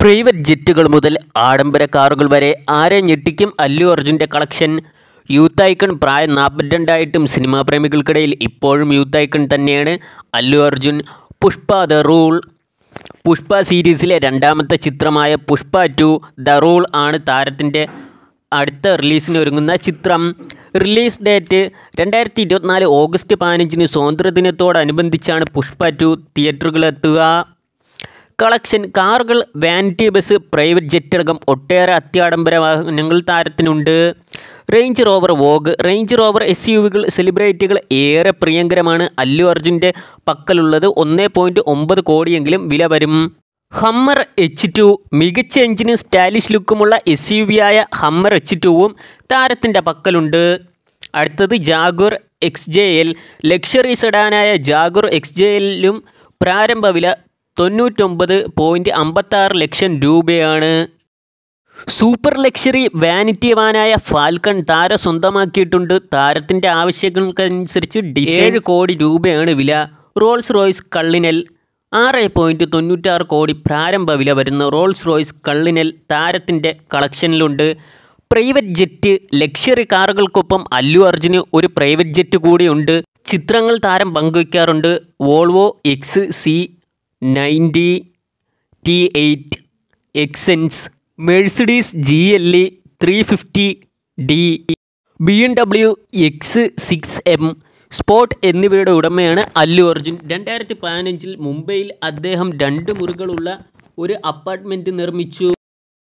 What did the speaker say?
private ജെറ്റുകൾ മുതൽ ആഡംബര കാറുകൾ വരെ ആരെ ഞെട്ടിക്കും അല്ലു അർജുൻ്റെ കളക്ഷൻ യൂത്ത് ഐക്കൺ പ്രായം നാൽപ്പത്തിരണ്ടായിട്ടും സിനിമാ പ്രേമികൾക്കിടയിൽ ഇപ്പോഴും യൂത്ത് ഐക്കൺ തന്നെയാണ് അല്ലു അർജുൻ പുഷ്പ ദ റൂൾ പുഷ്പ സീരീസിലെ രണ്ടാമത്തെ ചിത്രമായ പുഷ്പ ടു ദ റൂൾ ആണ് താരത്തിൻ്റെ അടുത്ത റിലീസിന് ഒരുങ്ങുന്ന ചിത്രം റിലീസ് ഡേറ്റ് രണ്ടായിരത്തി ഇരുപത്തിനാല് ഓഗസ്റ്റ് പതിനഞ്ചിന് സ്വാതന്ത്ര്യദിനത്തോടനുബന്ധിച്ചാണ് പുഷ്പ ടു തിയേറ്ററുകളിലെത്തുക കളക്ഷൻ കാറുകൾ വാനിറ്റി ബസ് പ്രൈവറ്റ് ജെറ്റ് അടക്കം ഒട്ടേറെ അത്യാഡംബര വാഹനങ്ങൾ താരത്തിനുണ്ട് Range Rover Vogue Range Rover S U വികൾ സെലിബ്രിറ്റികൾ ഏറെ പ്രിയങ്കരമാണ് അല്ലു അർജുൻ്റെ പക്കലുള്ളത് ഒന്നേ പോയിൻറ്റ് ഒമ്പത് കോടിയെങ്കിലും വില വരും ഹമ്മർ എച്ച് ടു മികച്ച എഞ്ചിനും സ്റ്റൈലിഷ് ലുക്കുമുള്ള എസ് യു വി ആയ ഹമ്മർ എച്ച് ടുവും താരത്തിൻ്റെ പക്കലുണ്ട് അടുത്തത് Jaguar X J L luxury സെഡാനായ ജാഗുർ എക്സ് ജെ എല്ലിലും പ്രാരംഭ വില തൊണ്ണൂറ്റൊമ്പത് പോയിൻറ്റ് അമ്പത്താറ് ലക്ഷം രൂപയാണ് സൂപ്പർ ലക്ഷറി വാനിറ്റി വാനായ ഫാൽക്കൺ താര സ്വന്തമാക്കിയിട്ടുണ്ട് താരത്തിൻ്റെ ആവശ്യങ്ങൾക്കനുസരിച്ച് ഏഴ് കോടി രൂപയാണ് വില റോൾസ് റോയ്സ് കള്ളിനൽ ആറ് പോയിൻറ്റ് തൊണ്ണൂറ്റാറ് കോടി പ്രാരംഭ വില വരുന്ന റോൾസ് റോയ്സ് കള്ളിനൽ താരത്തിൻ്റെ കളക്ഷനിലുണ്ട് പ്രൈവറ്റ് ജെറ്റ് ലക്ഷറി കാറുകൾക്കൊപ്പം അല്ലു അർജുന് ഒരു പ്രൈവറ്റ് ജെറ്റ് കൂടിയുണ്ട് ചിത്രങ്ങൾ താരം പങ്കുവയ്ക്കാറുണ്ട് Volvo X C ninety T eight Excellence Mercedes G L E three fifty D B M W X six M sport എന്നിവയുടെ ഉടമയാണ് അല്ലു അർജുൻ രണ്ടായിരത്തി പതിനഞ്ചിൽ മുംബൈയിൽ അദ്ദേഹം രണ്ട് മുറികളുള്ള ഒരു അപ്പാർട്ട്മെൻറ്റ് നിർമ്മിച്ചു